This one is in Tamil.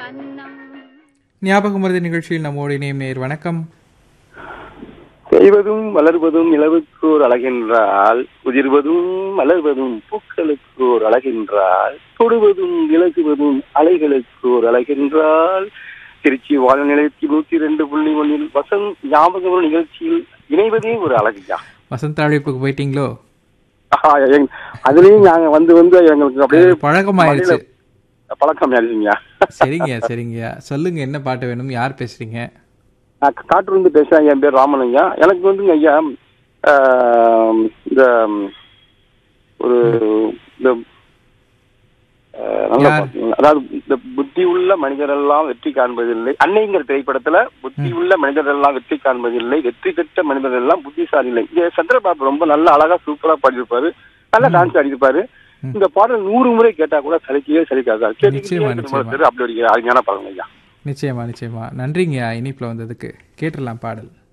அன்னம் ஞாபகம் மருதி நிகழ்ச்சியில் நம்மோடு இணையும் நேர் வணக்கம் செய்வதும் வளர்வதும் நிலவுக்கு ஒரு அழகென்றால் உதிர்வதும் மலர்வதும் பூக்களுக்கு ஒரு அழகென்றால் தொடுவதும் விலகுவதும் அலைகளுக்கு ஒரு அழகென்றால் திருச்சி வான நிலையத்தில் நூத்தி ரெண்டு புள்ளி ஒன்றில் வசந்த் ஞாபகம் நிகழ்ச்சியில் இணைவதே ஒரு அழகுயா வசந்த அழைப்புக்கு போயிட்டீங்களோ ஆஹா, எங்க- அதுலயும் நாங்க வந்து வந்து எங்களுக்கு அப்படியே பழக்கமாயிருச்சு பழக்கம் ஆயிடுச்சுங்க சரிங்க சரிங்க சொல்லுங்க என்ன பாட்டு வேணும் யார் பேசுறீங்க நான் காட்டு இருந்து பேசுறேன் என் பேர் ராமன் ஐயா எனக்கு வந்துங்க ஐயா ஆஹ், இந்த ம், ஒரு இந்த ஆஹ், நல்லா யார்? பாத்தீங்களா? அதாவது இந்த புத்தி உள்ள மனிதரெல்லாம் வெற்றி காண்பதில்லை அன்னைங்கிற திரைப்படத்துல புத்தி உள்ள மனிதரெல்லாம் வெற்றி காண்பதில்லை வெற்றி பெற்ற மனிதரெல்லாம் புத்திசாலி இல்லை இங்க சந்திரபாபு ரொம்ப நல்ல அழகா சூப்பரா பாடியிருப்பாரு நல்லா டான்ஸ் ஆடிருப்பாரு இந்த பாடல் நூறு முறை கேட்டா கூட சலிக்கவே சலிக்காது கேட்டுக்கிட்டே நிச்சயமா, இருக்கிற நிச்சயமா. மாதிரி அப்படி ஒரு அருமையான படம் ஐயா நிச்சயமா நிச்சயமா நன்றிங்க இனிப்புல வந்ததுக்கு கேட்டுடலாம் பாடல்